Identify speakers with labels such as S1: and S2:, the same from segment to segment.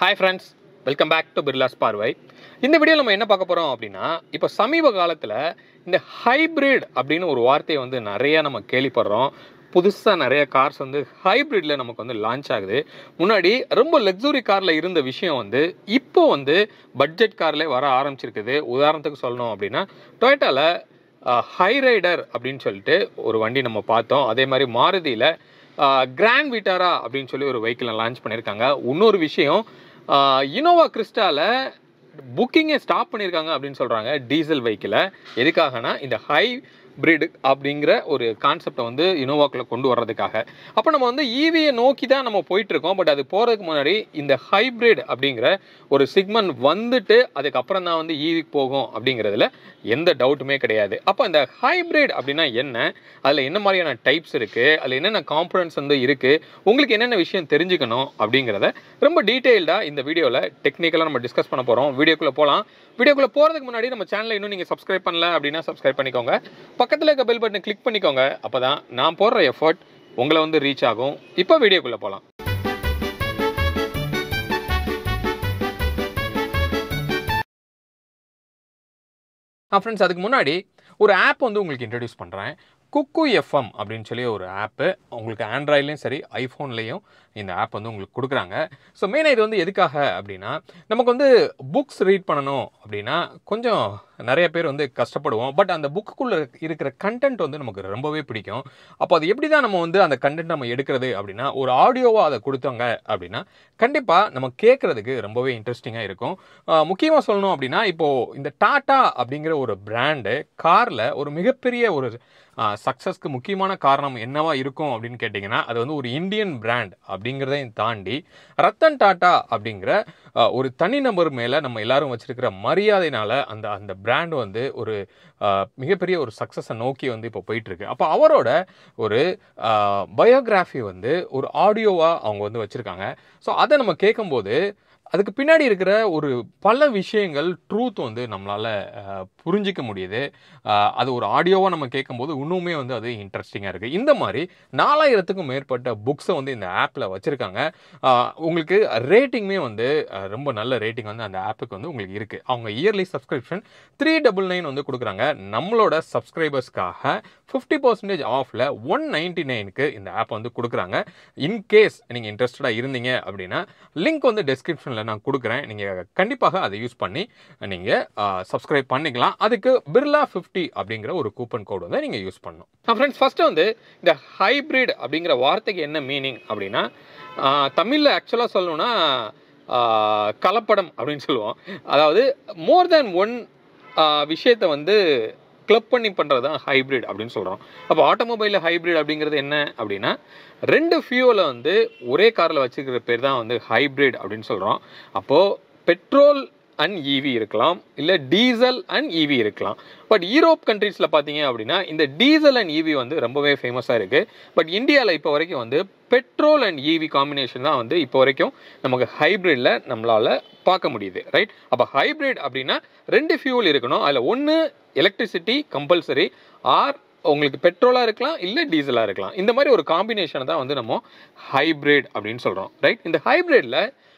S1: hi friends welcome back to Birlas பார்வை இந்த video நம்ம என்ன பார்க்க போகிறோம் அப்படின்னா இப்போ சமீப காலத்தில் இந்த ஹைப்ரிட் அப்படின்னு ஒரு வார்த்தையை வந்து நிறைய நம்ம கேள்விப்படுறோம் புதுசாக நிறைய கார்ஸ் வந்து ஹைப்ரிட்டில் நமக்கு வந்து லான்ச் ஆகுது முன்னாடி ரொம்ப லக்ஸுரி காரில் இருந்த விஷயம் வந்து இப்போ வந்து பட்ஜெட் கார்லேயே வர ஆரம்பிச்சிருக்குது உதாரணத்துக்கு சொல்லணும் அப்படின்னா டொயட்டாவில் ஹை ரைடர் அப்படின்னு சொல்லிட்டு ஒரு வண்டி நம்ம பார்த்தோம் அதே மாதிரி மாருதியில் கிராண்ட் விட்டாரா அப்படின்னு சொல்லி ஒரு வெஹிக்கிளை லான்ச் பண்ணியிருக்காங்க இன்னொரு விஷயம் இனோவா கிறிஸ்டாவில் புக்கிங்கை ஸ்டாப் பண்ணியிருக்காங்க அப்படின்னு சொல்கிறாங்க டீசல் வெஹிக்கிளை எதுக்காகனா இந்த ஹை பிரிட் அப்படிங்கிற ஒரு கான்செப்டை வந்து இனோவாக்கில் கொண்டு வர்றதுக்காக அப்போ நம்ம வந்து ஈவியை நோக்கி தான் நம்ம போயிட்டுருக்கோம் பட் அது போகிறதுக்கு முன்னாடி இந்த ஹைப்ரிட் அப்படிங்கிற ஒரு சிக்மெண்ட் வந்துட்டு அதுக்கப்புறம் தான் வந்து ஈவி போகும் அப்படிங்கிறதுல எந்த டவுட்டுமே கிடையாது அப்போ இந்த ஹைப்ரிட் அப்படின்னா என்ன அதில் என்ன மாதிரியான டைப்ஸ் இருக்குது அதில் என்னென்ன காம்பனன்ட்ஸ் வந்து இருக்குது உங்களுக்கு என்னென்ன விஷயம் தெரிஞ்சுக்கணும் அப்படிங்கிறத ரொம்ப டீட்டெயில்டாக இந்த வீடியோவில் டெக்னிக்கலாக நம்ம டிஸ்கஸ் பண்ண போகிறோம் வீடியோக்குள்ளே போகலாம் வீடியோக்குள்ளே போகிறதுக்கு முன்னாடி நம்ம சேனலை இன்னும் நீங்கள் சப்ஸ்கிரைப் பண்ணல அப்படின்னா சப்ஸ்கிரைப் பண்ணிக்கோங்க பக்கத்தில் இருக்க பெல் பட்டனை கிளிக் பண்ணிக்கோங்க அப்போ தான் நான் போடுற எஃபர்ட் உங்களை வந்து ரீச் ஆகும் இப்போ வீடியோக்குள்ளே போகலாம் ஃப்ரெண்ட்ஸ் அதுக்கு முன்னாடி ஒரு ஆப் வந்து உங்களுக்கு இன்ட்ரடியூஸ் பண்ணுறேன் குக்கு எஃப்எம் அப்படின்னு சொல்லி ஒரு ஆப்பு உங்களுக்கு ஆண்ட்ராய்ட்லேயும் சரி ஐஃபோன்லேயும் இந்த ஆப் வந்து உங்களுக்கு கொடுக்குறாங்க ஸோ மெயினாக இது வந்து எதுக்காக அப்படின்னா நமக்கு வந்து புக்ஸ் ரீட் பண்ணணும் அப்படின்னா கொஞ்சம் நிறைய பேர் வந்து கஷ்டப்படுவோம் பட் அந்த புக்குக்குள்ளே இருக்கிற கண்டென்ட் வந்து நமக்கு ரொம்பவே பிடிக்கும் அப்போ அது எப்படி தான் நம்ம வந்து அந்த கண்டென்ட் நம்ம எடுக்கிறது அப்படின்னா ஒரு ஆடியோவாக அதை கொடுத்தாங்க அப்படின்னா கண்டிப்பாக நம்ம கேட்குறதுக்கு ரொம்பவே இன்ட்ரெஸ்டிங்காக இருக்கும் முக்கியமாக சொல்லணும் அப்படின்னா இப்போது இந்த டாட்டா அப்படிங்கிற ஒரு பிராண்டு காரில் ஒரு மிகப்பெரிய ஒரு சக்ஸஸ்க்கு முக்கியமான காரணம் என்னவா இருக்கும் அப்படின்னு கேட்டிங்கன்னா அது வந்து ஒரு இந்தியன் பிராண்ட் அப்படிங்கிறதையும் தாண்டி ரத்தன் டாட்டா அப்படிங்கிற ஒரு தனிநபர் மேலே நம்ம எல்லாரும் வச்சிருக்கிற மரியாதைனால அந்த அந்த பிராண்ட் வந்து ஒரு மிகப்பெரிய ஒரு சக்ஸஸை நோக்கி வந்து இப்போ போயிட்டுருக்கு அப்போ அவரோட ஒரு பயோகிராஃபி வந்து ஒரு ஆடியோவாக அவங்க வந்து வச்சுருக்காங்க ஸோ அதை நம்ம கேட்கும்போது அதுக்கு பின்னாடி இருக்கிற ஒரு பல விஷயங்கள் ட்ரூத் வந்து நம்மளால் புரிஞ்சிக்க முடியுது அது ஒரு ஆடியோவாக நம்ம கேட்கும்போது இன்னுமே வந்து அது இன்ட்ரெஸ்டிங்காக இருக்குது இந்த மாதிரி நாலாயிரத்துக்கும் மேற்பட்ட புக்ஸை வந்து இந்த ஆப்பில் வச்சுருக்காங்க உங்களுக்கு ரேட்டிங்குமே வந்து ரொம்ப நல்ல ரேட்டிங் வந்து அந்த ஆப்புக்கு வந்து உங்களுக்கு இருக்குது அவங்க yearly subscription three double nine வந்து கொடுக்குறாங்க நம்மளோட சப்ஸ்கிரைபர்ஸ்க்காக ஃபிஃப்டி பர்சன்டேஜ் ஆஃபில் ஒன் நைன்டி நைனுக்கு இந்த ஆப் வந்து கொடுக்குறாங்க இன்கேஸ் நீங்கள் இன்ட்ரெஸ்டடாக இருந்தீங்க அப்படின்னா லிங்க் வந்து டெஸ்கிரிப்ஷனில் நான் கொடுக்குறேன் நீங்கள் கண்டிப்பாக அதை யூஸ் பண்ணி நீங்கள் சப்ஸ்கிரைப் பண்ணிக்கலாம் அதுக்கு பிர்லா ஃபிஃப்டி அப்படிங்கிற ஒரு கூப்பன் கோடு வந்து நீங்கள் யூஸ் பண்ணணும் ஃப்ரெண்ட்ஸ் ஃபஸ்ட்டு வந்து இந்த ஹைப்ரிட் அப்படிங்கிற வார்த்தைக்கு என்ன மீனிங் அப்படின்னா தமிழில் ஆக்சுவலாக சொல்லணும்னா கலப்படம் அப்படின்னு சொல்லுவோம் அதாவது மோர் தேன் ஒன் விஷயத்தை வந்து கிளப் பண்ணி பண்ணுறது தான் ஹைப்ரிட் அப்படின்னு சொல்கிறோம் அப்போ ஆட்டோமொபைலில் ஹைப்ரிட் அப்படிங்கிறது என்ன அப்படின்னா ரெண்டு ஃபியூலை வந்து ஒரே காரில் வச்சுக்கிற பேர் தான் வந்து ஹைப்ரிட் அப்படின்னு சொல்கிறோம் அப்போது பெட்ரோல் அண்ட் இவி இருக்கலாம் இல்லை டீசல் அண்ட் இவி இருக்கலாம் பட் யூரோப் கண்ட்ரீஸில் பார்த்தீங்க அப்படின்னா இந்த டீசல் அண்ட் இவி வந்து ரொம்பவே ஃபேமஸாக இருக்குது பட் இந்தியாவில் இப்போ வரைக்கும் வந்து பெட்ரோல் அண்ட் இவி காம்பினேஷன் தான் வந்து இப்போ வரைக்கும் நமக்கு ஹைப்ரிட்டில் நம்மளால் பார்க்க முடியுது ரைட் அப்போ ஹைப்ரிட் அப்படின்னா ரெண்டு ஃபியூல் இருக்கணும் அதில் ஒன்று எலக்ட்ரிசிட்டி கம்பல்சரி ஆர் உங்களுக்கு பெட்ரோலாக இருக்கலாம் இல்லை டீசலாக இருக்கலாம் இந்த மாதிரி ஒரு காம்பினேஷனை தான் வந்து நம்ம ஹைப்ரிட் அப்படின்னு சொல்கிறோம் ரைட் இந்த ஹைப்ரிட்டில்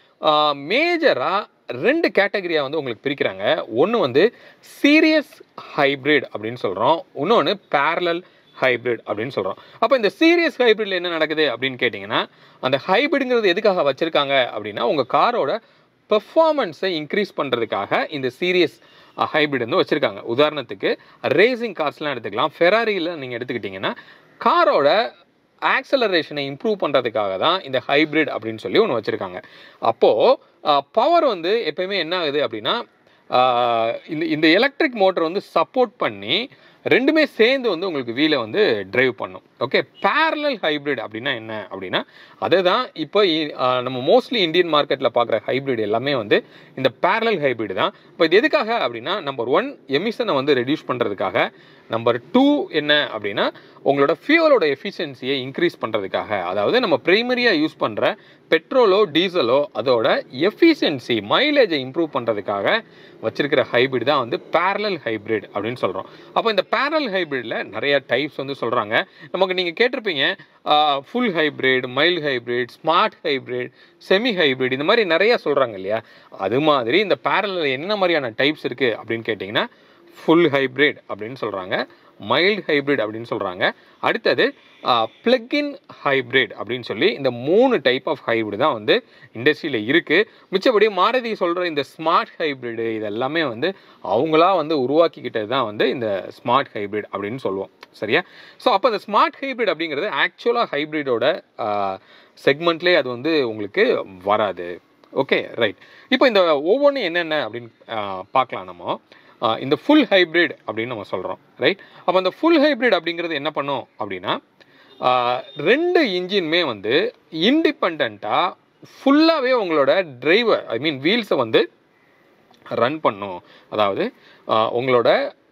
S1: மேஜராக ரெண்டு கேட்டகரியாக வந்து உங்களுக்கு பிரிக்கிறாங்க ஒன்று வந்து சீரியஸ் ஹைப்ரிட் அப்படின்னு சொல்கிறோம் இன்னொன்று பேரலல் ஹைப்ரிட் அப்படின்னு சொல்கிறோம் அப்போ இந்த சீரியஸ் ஹைப்ரிட்ல என்ன நடக்குது அப்படின்னு கேட்டிங்கன்னா அந்த ஹைப்ரிடுங்கிறது எதுக்காக வச்சுருக்காங்க அப்படின்னா உங்கள் காரோட பெர்ஃபார்மன்ஸை இன்க்ரீஸ் பண்ணுறதுக்காக இந்த சீரியஸ் ஹைப்ரிட் வந்து வச்சுருக்காங்க உதாரணத்துக்கு ரேசிங் கார்ஸ்லாம் எடுத்துக்கலாம் ஃபெராரியில் நீங்கள் எடுத்துக்கிட்டிங்கன்னா காரோட ஆக்சலரேஷனை இம்ப்ரூவ் பண்ணுறதுக்காக தான் இந்த ஹைப்ரிட் அப்படின்னு சொல்லி ஒன்று வச்சுருக்காங்க அப்போது பவர் வந்து எப்பயுமே என்ன ஆகுது அப்படின்னா இந்த இந்த எலக்ட்ரிக் மோட்டர் வந்து சப்போர்ட் பண்ணி ரெண்டுமே சேர்ந்து வந்து உங்களுக்கு வீலை வந்து டிரைவ் பண்ணும் ஓகே பேரலல் ஹைப்ரிட் அப்படின்னா என்ன அப்படின்னா அதுதான் இப்போ நம்ம மோஸ்ட்லி இந்தியன் மார்க்கெட்டில் பார்க்குற ஹைப்ரிட் எல்லாமே வந்து இந்த பேரலல் ஹைப்ரிட் தான் இப்போ இது எதுக்காக அப்படின்னா நம்பர் ஒன் எமிஷனை வந்து ரெடியூஸ் பண்ணுறதுக்காக நம்பர் டூ என்ன அப்படின்னா உங்களோட ஃபியூவலோட எஃபிஷியன்சியை இன்க்ரீஸ் பண்ணுறதுக்காக அதாவது நம்ம ப்ரைமரியாக யூஸ் பண்ணுற பெட்ரோலோ டீசலோ அதோட எஃபிஷியன்சி மைலேஜை இம்ப்ரூவ் பண்ணுறதுக்காக வச்சிருக்கிற ஹைபிரிட் தான் வந்து பேரலல் ஹைபிரிட் அப்படின்னு சொல்கிறோம் அப்போ இந்த பேரலல் ஹைபிரிடில் நிறைய டைப்ஸ் வந்து சொல்கிறாங்க நம்ம நமக்கு நீங்கள் கேட்டிருப்பீங்க full hybrid mild hybrid smart hybrid semi hybrid இந்த மாதிரி நிறைய சொல்கிறாங்க இல்லையா அது மாதிரி இந்த பேரலில் என்ன மாதிரியான டைப்ஸ் இருக்குது அப்படின்னு கேட்டிங்கன்னா ஃபுல் ஹைப்ரிட் அப்படின்னு சொல்கிறாங்க மைல்டு ஹைப்ரிட் அப்படின்னு சொல்கிறாங்க அடுத்தது பிளக்இன் ஹைப்ரிட் அப்படின்னு சொல்லி இந்த மூணு டைப் ஆஃப் ஹைப்ரிட் தான் வந்து இண்டஸ்ட்ரியில் இருக்குது மிச்சபடி மாருதி சொல்கிற இந்த ஸ்மார்ட் ஹைப்ரிடு இது எல்லாமே வந்து அவங்களா வந்து உருவாக்கிக்கிட்டது தான் வந்து இந்த ஸ்மார்ட் ஹைப்ரிட் அப்படின்னு சொல்லுவோம் சரியா ஸோ அப்போ இந்த ஸ்மார்ட் ஹைப்ரிட் அப்படிங்கிறது ஆக்சுவலாக ஹைப்ரிடோட செக்மெண்ட்லேயே அது வந்து உங்களுக்கு வராது ஓகே ரைட் இப்போ இந்த ஒவ்வொன்றும் என்னென்ன அப்படின்னு ஆஹ், பார்க்கலாம் நம்ம ஆஹ், இந்த ஃபுல் ஹைப்ரிட் அப்படின்னு நம்ம சொல்கிறோம் ரைட் அப்போ அந்த ஃபுல் ஹைப்ரிட் அப்படிங்கிறது என்ன பண்ணும் அப்படின்னா ஆஹ், ரெண்டு இன்ஜினுமே வந்து இண்டிபெண்ட்டாக ஃபுல்லாகவே உங்களோட டிரைவர் ஐ மீன் வீல்ஸை வந்து ரன் பண்ணும் அதாவது ஆஹ், உங்களோட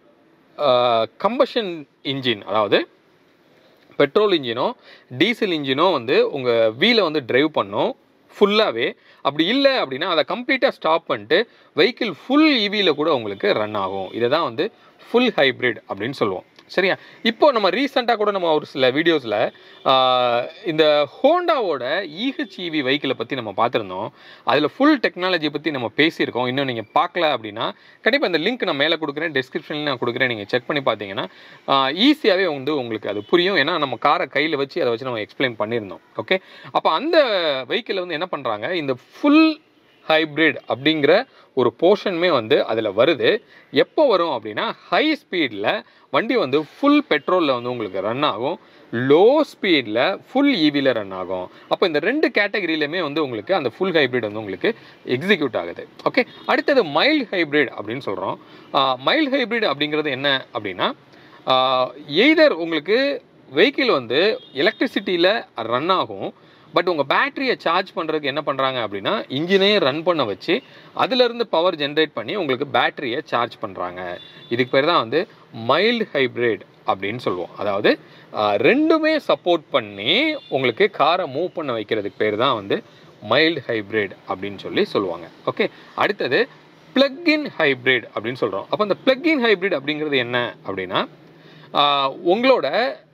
S1: கம்பஷன் இன்ஜின் அதாவது பெட்ரோல் இன்ஜினோ டீசல் இன்ஜினோ வந்து உங்கள் வீலை வந்து டிரைவ் பண்ணும் ஃபுல்லாகவே அப்படி இல்லை அப்படின்னா அதை கம்ப்ளீட்டாக ஸ்டாப் பண்ணிட்டு வெஹிக்கிள் ஃபுல் இவியில் கூட உங்களுக்கு ரன் ஆகும் இதை தான் வந்து ஃபுல் ஹைப்ரிட் அப்படின்னு சொல்லுவோம் சரியா இப்போ நம்ம ரீசெண்டாக கூட நம்ம ஒரு சில வீடியோஸில் இந்த ஹோண்டாவோட இஹெச்இவி வெஹிக்கிளை பற்றி நம்ம பார்த்துருந்தோம் அதில் ஃபுல் டெக்னாலஜி பற்றி நம்ம பேசியிருக்கோம் இன்னும் நீங்கள் பார்க்கல அப்படின்னா கண்டிப்பாக இந்த லிங்க் நான் மேலே கொடுக்குறேன் டிஸ்கிரிப்ஷனில் நான் கொடுக்குறேன் நீங்கள் செக் பண்ணி பார்த்தீங்கன்னா ஈஸியாகவே வந்து உங்களுக்கு அது புரியும் ஏன்னா நம்ம காரை கையில் வச்சு அதை வச்சு நம்ம எக்ஸ்பிளைன் பண்ணியிருந்தோம் ஓகே அப்போ அந்த வெஹிக்கிளில் வந்து என்ன பண்ணுறாங்க இந்த ஃபுல் ஹைப்ரிட் அப்படிங்கிற ஒரு போர்ஷனுமே வந்து அதில் வருது எப்போ வரும் அப்படின்னா ஹை ஸ்பீடில் வண்டி வந்து ஃபுல் பெட்ரோலில் வந்து உங்களுக்கு ரன் ஆகும் லோ ஸ்பீடில் ஃபுல் ஈவியில் ரன் ஆகும் அப்போ இந்த ரெண்டு கேட்டகரியிலுமே வந்து உங்களுக்கு அந்த ஃபுல் ஹைப்ரிட் வந்து உங்களுக்கு எக்ஸிக்யூட் ஆகுது ஓகே அடுத்தது மைல்டு ஹைப்ரிட் அப்படின்னு சொல்கிறோம் மைல்டு ஹைப்ரிட் அப்படிங்கிறது என்ன அப்படின்னா எய்தர் உங்களுக்கு வெஹிக்கிள் வந்து எலக்ட்ரிசிட்டியில் ரன் ஆகும் பட் உங்கள் பேட்டரியை சார்ஜ் பண்ணுறதுக்கு என்ன பண்ணுறாங்க அப்படின்னா இன்ஜினே ரன் பண்ண வச்சு அதிலிருந்து பவர் ஜென்ரேட் பண்ணி உங்களுக்கு பேட்டரியை சார்ஜ் பண்ணுறாங்க இதுக்கு பேர் தான் வந்து மைல்டு ஹைப்ரிட் அப்படின்னு சொல்லுவோம் அதாவது ஆஹ், ரெண்டுமே சப்போர்ட் பண்ணி உங்களுக்கு காரை மூவ் பண்ண வைக்கிறதுக்கு பேர் தான் வந்து மைல்டு ஹைப்ரிட் அப்படின்னு சொல்லி சொல்லுவாங்க ஓகே அடுத்தது பிளக்இன் ஹைப்ரிட் அப்படின்னு சொல்கிறோம் அப்போ இந்த பிளக்இன் ஹைப்ரிட் அப்படிங்கிறது என்ன அப்படின்னா ஆஹ், உங்களோட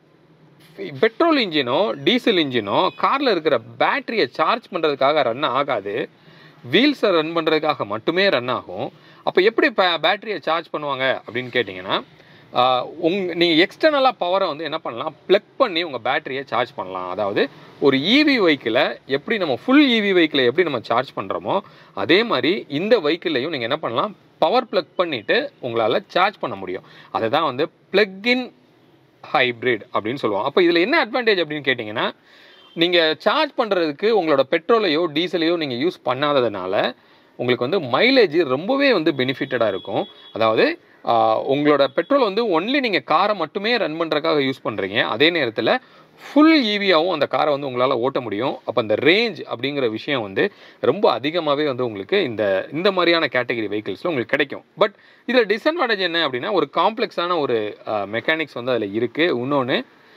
S1: பெட்ரோல் இன்ஜினோ டீசல் இன்ஜினோ காரில் இருக்கிற பேட்டரியை சார்ஜ் பண்ணுறதுக்காக ரன் ஆகாது வீல்ஸை ரன் பண்ணுறதுக்காக மட்டுமே ரன் ஆகும் அப்போ எப்படி பேட்டரியை சார்ஜ் பண்ணுவாங்க அப்படின்னு கேட்டிங்கன்னா ஆஹ், உங் நீங்கள் எக்ஸ்டர்னலாக பவரை வந்து என்ன பண்ணலாம் ப்ளக் பண்ணி உங்கள் பேட்டரியை சார்ஜ் பண்ணலாம் அதாவது ஒரு இவி வெஹிக்கிளை எப்படி நம்ம ஃபுல் இவி வெஹிக்கிளை எப்படி நம்ம சார்ஜ் பண்ணுறோமோ அதே மாதிரி இந்த வெஹிக்கிளையும் நீங்கள் என்ன பண்ணலாம் பவர் ப்ளக் பண்ணிவிட்டு உங்களால் சார்ஜ் பண்ண முடியும் அதை தான் வந்து ப்ளக்இன் ஹைப்ரிட் அப்படின்னு சொல்லுவோம் அப்போ இதில் என்ன அட்வான்டேஜ் அப்படின்னு கேட்டிங்கன்னா நீங்கள் சார்ஜ் பண்ணுறதுக்கு உங்களோட பெட்ரோலையோ டீசலையோ நீங்கள் யூஸ் பண்ணாததுனால உங்களுக்கு வந்து மைலேஜ் ரொம்பவே வந்து பெனிஃபிட்டடாக இருக்கும் அதாவது ஆஹ், உங்களோட பெட்ரோல் வந்து ஒன்லி நீங்கள் காரை மட்டுமே ரன் பண்ணுறதுக்காக யூஸ் பண்ணுறீங்க அதே நேரத்தில் ஃபுல் ஈவியாகவும் அந்த காரை வந்து உங்களால் ஓட்ட முடியும் அப்போ அந்த ரேஞ்ச் அப்படிங்கிற விஷயம் வந்து ரொம்ப அதிகமாகவே வந்து உங்களுக்கு இந்த இந்த மாதிரியான கேட்டகரி வெஹிக்கிள்ஸில் உங்களுக்கு கிடைக்கும் பட் இதில் டிஸ்அட்வான்டேஜ் என்ன அப்படின்னா ஒரு காம்ப்ளெக்ஸான ஒரு மெக்கானிக்ஸ் வந்து அதில் இருக்குது இன்னொன்று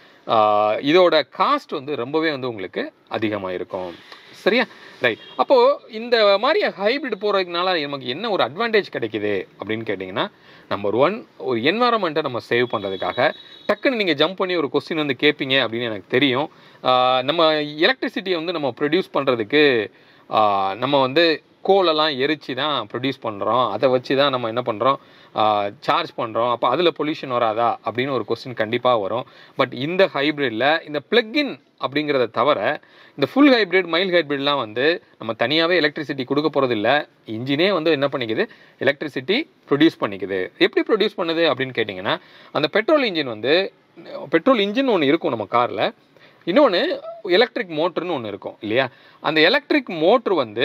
S1: இதோட காஸ்ட் வந்து ரொம்பவே வந்து உங்களுக்கு அதிகமாக இருக்கும் சரியா ரைட் அப்போது இந்த மாதிரி ஹைப்ரிட் போகிறதுனால நமக்கு என்ன ஒரு அட்வான்டேஜ் கிடைக்குது அப்படின்னு கேட்டிங்கன்னா நம்பர் ஒன் ஒரு என்வாரன்மெண்ட்டை நம்ம சேவ் பண்ணுறதுக்காக டக்குன்னு நீங்கள் ஜம்ப் பண்ணி ஒரு கொஸ்டின் வந்து கேட்பீங்க அப்படின்னு எனக்கு தெரியும் ஆஹ் நம்ம எலக்ட்ரிசிட்டியை வந்து நம்ம ப்ரொடியூஸ் பண்ணுறதுக்கு நம்ம வந்து கோலெல்லாம் எரிச்சு தான் ப்ரொடியூஸ் பண்ணுறோம் அதை வச்சு தான் நம்ம என்ன பண்ணுறோம் சார்ஜ் பண்ணுறோம் அப்போ அதில் பொல்யூஷன் வராதா அப்படின்னு ஒரு கொஸ்டின் கண்டிப்பாக வரும் பட் இந்த ஹைப்ரிட்டில் இந்த பிளக்இன் அப்படிங்கிறத தவிர இந்த ஃபுல் ஹைப்ரிட் மைல் ஹைப்ரிட்லாம் வந்து நம்ம தனியாகவே எலக்ட்ரிசிட்டி கொடுக்க போகிறது இல்லை இன்ஜினே வந்து என்ன பண்ணிக்குது எலக்ட்ரிசிட்டி ப்ரொடியூஸ் பண்ணிக்குது எப்படி ப்ரொடியூஸ் பண்ணுது அப்படின்னு கேட்டிங்கன்னா அந்த பெட்ரோல் இன்ஜின் வந்து பெட்ரோல் இன்ஜின் ஒன்று இருக்கும் நம்ம காரில் இன்னொன்று எலக்ட்ரிக் மோட்டர்னு ஒன்று இருக்கும் இல்லையா அந்த எலக்ட்ரிக் மோட்ரு வந்து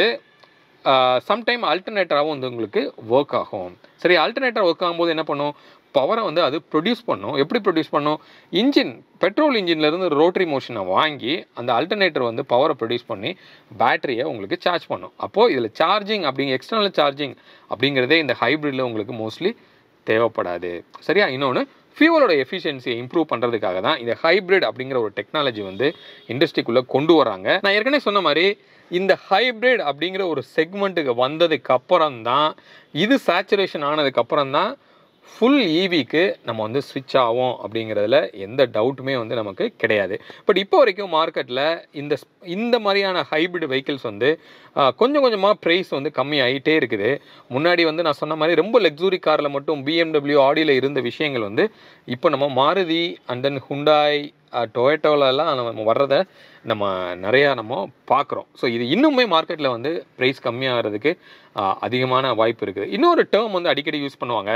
S1: சம்டைம் அல்டர்னேட்டராகவும் வந்து உங்களுக்கு ஒர்க் ஆகும் சரி அல்டர்னேட்டர் ஒர்க் ஆகும்போது என்ன பண்ணும் பவரை வந்து அது ப்ரொடியூஸ் பண்ணும் எப்படி ப்ரொடியூஸ் பண்ணும் இன்ஜின் பெட்ரோல் இன்ஜின்லேருந்து ரோட்டரி மோஷனை வாங்கி அந்த அல்டர்னேட்டர் வந்து பவரை ப்ரொடியூஸ் பண்ணி பேட்டரியை உங்களுக்கு சார்ஜ் பண்ணும் அப்போது இதில் சார்ஜிங் அப்படிங்க எக்ஸ்டர்னல் சார்ஜிங் அப்படிங்கிறதே இந்த ஹைப்ரிட்டில் உங்களுக்கு மோஸ்ட்லி தேவைப்படாது சரியா இன்னொன்று ஃபியூவலோட எஃபிஷியன்சியை இம்ப்ரூவ் பண்ணுறதுக்காக தான் இந்த ஹைப்ரிட் அப்படிங்கிற ஒரு டெக்னாலஜி வந்து இண்டஸ்ட்ரிக்குள்ளே கொண்டு வராங்க நான் ஏற்கனவே சொன்ன மாதிரி இந்த ஹைப்ரிட் அப்படிங்கிற ஒரு செக்மெண்ட்டுக்கு வந்ததுக்கு அப்புறம் தான் இது சேச்சுரேஷன் ஆனதுக்கு அப்புறம் தான் ஃபுல் ஈவிக்கு நம்ம வந்து ஸ்விட்ச் ஆகும் அப்படிங்கிறதுல எந்த டவுட்டுமே வந்து நமக்கு கிடையாது பட் இப்போ வரைக்கும் மார்க்கெட்டில் இந்த ஸ்- இந்த மாதிரியான ஹைப்ரிட் வெஹிக்கிள்ஸ் வந்து ஆ, கொஞ்சம் கொஞ்சமாக ப்ரைஸ் வந்து கம்மி ஆகிட்டே இருக்குது முன்னாடி வந்து நான் சொன்ன மாதிரி ரொம்ப லக்ஸுரி காரில் மட்டும் பிஎம்டபிள்யூ ஆடியில் இருந்த விஷயங்கள் வந்து இப்போ நம்ம மாருதி அண்ட் தென் ஹுண்டாய் டொயட்டோலலாம் நம்ம வர்றதை நம்ம நிறையா நம்ம பார்க்குறோம் ஸோ இது இன்னுமே மார்க்கெட்டில் வந்து ப்ரைஸ் கம்மியாகிறதுக்கு ஆ, அதிகமான வாய்ப்பு இருக்குது இன்னொரு டேர்ம் வந்து அடிக்கடி யூஸ் பண்ணுவாங்க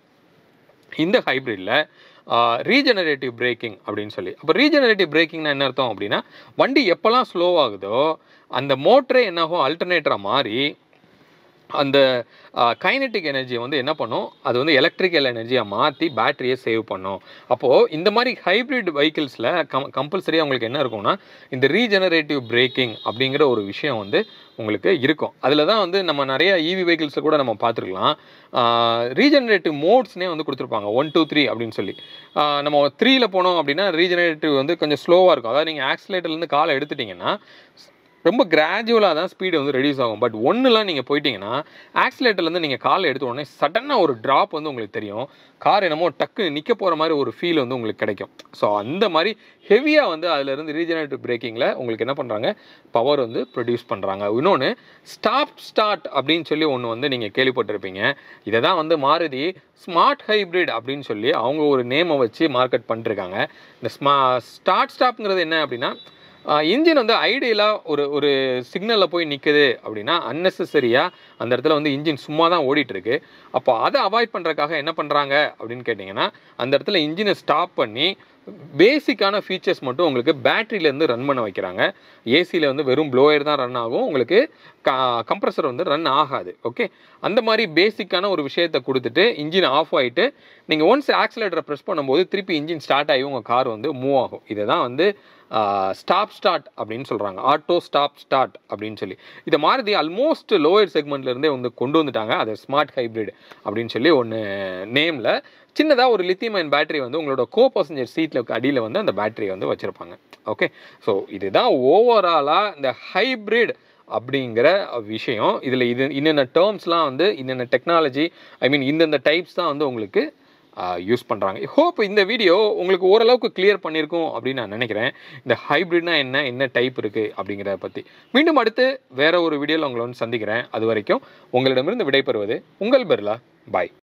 S1: இந்த ஹைப்ரிட்டில் ரீஜெனரேட்டிவ் பிரேக்கிங் அப்படின்னு சொல்லி அப்போ ரீஜெனரேட்டிவ் பிரேக்கிங்னா என்ன அர்த்தம் அப்படின்னா வண்டி எப்போல்லாம் ஸ்லோ ஆகுதோ அந்த மோட்டரே என்னாகும் அல்டர்னேட்டராக மாறி அந்த கைனட்டிக் எனர்ஜியை வந்து என்ன பண்ணும் அது வந்து எலக்ட்ரிக்கல் எனர்ஜியாக மாற்றி பேட்டரியை சேவ் பண்ணும் அப்போது இந்த மாதிரி ஹைப்ரிட் வெஹிக்கிள்ஸில் கம் கம்பல்சரியாக உங்களுக்கு என்ன இருக்கும்னா இந்த ரீஜெனரேட்டிவ் பிரேக்கிங் அப்படிங்கிற ஒரு விஷயம் வந்து உங்களுக்கு இருக்கும் அதில் தான் வந்து நம்ம நிறைய இவி வெஹிக்கிள்ஸில் கூட நம்ம பார்த்துருக்கலாம் ரீஜெனரேட்டிவ் மோட்ஸ்னே வந்து கொடுத்துருப்பாங்க ஒன் டூ த்ரீ அப்படின்னு சொல்லி ஆஹ் நம்ம த்ரீயில் போனோம் அப்படின்னா ரீஜெனரேட்டிவ் வந்து கொஞ்சம் ஸ்லோவாக இருக்கும் அதாவது நீங்கள் ஆக்சிலேட்டர்லேருந்து காலை எடுத்துட்டிங்கன்னா ரொம்ப கிராஜுவலாக தான் ஸ்பீடு வந்து ரெடியூஸ் ஆகும் பட் ஒன்றுலாம் நீங்கள் போயிட்டீங்கன்னா ஆக்சிலேட்டர்லேருந்து நீங்கள் கால் எடுத்த உடனே சடனாக ஒரு ட்ராப் வந்து உங்களுக்கு தெரியும் கார் என்னமோ டக்கு நிற்க போகிற மாதிரி ஒரு ஃபீல் வந்து உங்களுக்கு கிடைக்கும் ஸோ அந்த மாதிரி ஹெவியாக வந்து அதுலேருந்து ரீஜெனரேட்டிவ் பிரேக்கிங்கில் உங்களுக்கு என்ன பண்ணுறாங்க பவர் வந்து ப்ரொடியூஸ் பண்ணுறாங்க இன்னொன்று ஸ்டாப் ஸ்டார்ட் அப்படின்னு சொல்லி ஒன்று வந்து நீங்கள் கேள்விப்பட்டிருப்பீங்க இதை தான் வந்து மாருதி ஸ்மார்ட் ஹைப்ரிட் அப்படின்னு சொல்லி அவங்க ஒரு நேமை வச்சு மார்க்கெட் பண்ணிருக்காங்க இந்த ஸ்மா ஸ்டார்ட் ஸ்டாப்ங்கிறது என்ன அப்படின்னா இன்ஜின் வந்து ஐடியலாக ஒரு ஒரு சிக்னலில் போய் நிற்குது அப்படின்னா அன்னெசரியாக அந்த இடத்துல வந்து இன்ஜின் சும்மா தான் ஓடிட்டு இருக்கு அப்போ அதை அவாய்ட் பண்ணுறதுக்காக என்ன பண்ணுறாங்க அப்படின்னு கேட்டிங்கன்னா அந்த இடத்துல இன்ஜினை ஸ்டாப் பண்ணி பேசிக்கான ஃபீச்சர்ஸ் மட்டும் உங்களுக்கு பேட்டரியிலேருந்து ரன் பண்ண வைக்கிறாங்க ஏசியில் வந்து வெறும் ப்ளோயர் தான் ரன் ஆகும் உங்களுக்கு கம்ப்ரஸர் வந்து ரன் ஆகாது ஓகே அந்த மாதிரி பேசிக்கான ஒரு விஷயத்தை கொடுத்துட்டு இன்ஜின் ஆஃப் ஆகிட்டு நீங்கள் ஒன்ஸ் ஆக்சிலேட்டரை ப்ரெஸ் பண்ணும்போது திருப்பி இன்ஜின் ஸ்டார்ட் ஆகி உங்கள் கார் வந்து மூவ் ஆகும் இதை தான் வந்து ஸ்டாப் ஸ்டார்ட் அப்படின்னு சொல்கிறாங்க ஆட்டோ ஸ்டாப் ஸ்டார்ட் அப்படின்னு சொல்லி இதை மாருதி ஆல்மோஸ்ட் லோயர் செக்மெண்ட்லேருந்தே வந்து கொண்டு வந்துட்டாங்க அது ஸ்மார்ட் ஹைப்ரிட் அப்படின்னு சொல்லி ஒன்று நேமில் சின்னதாக ஒரு லித்தியம் அயன் பேட்டரி வந்து உங்களோட கோ பசஞ்சர் சீட்டில் அடியில் வந்து அந்த பேட்டரியை வந்து வச்சுருப்பாங்க ஓகே ஸோ இதுதான் ஓவராலாக இந்த ஹைப்ரிட் அப்படிங்கிற விஷயம் இதில் இது இன்னென்ன டேர்ம்ஸ்லாம் வந்து இன்னென்ன டெக்னாலஜி ஐ மீன் இந்தந்த டைப்ஸ் தான் வந்து உங்களுக்கு யூஸ் பண்ணுறாங்க ஹோப் இந்த வீடியோ உங்களுக்கு ஓரளவுக்கு கிளியர் பண்ணியிருக்கும் அப்படின்னு நான் நினைக்கிறேன் இந்த ஹைப்ரிட்னா என்ன என்ன டைப் இருக்குது அப்படிங்கிறத பற்றி மீண்டும் அடுத்து வேற ஒரு வீடியோவில் உங்களை வந்து சந்திக்கிறேன் அது வரைக்கும் உங்களிடமிருந்து விடைபெறுவது உங்கள் பெர்லா பாய்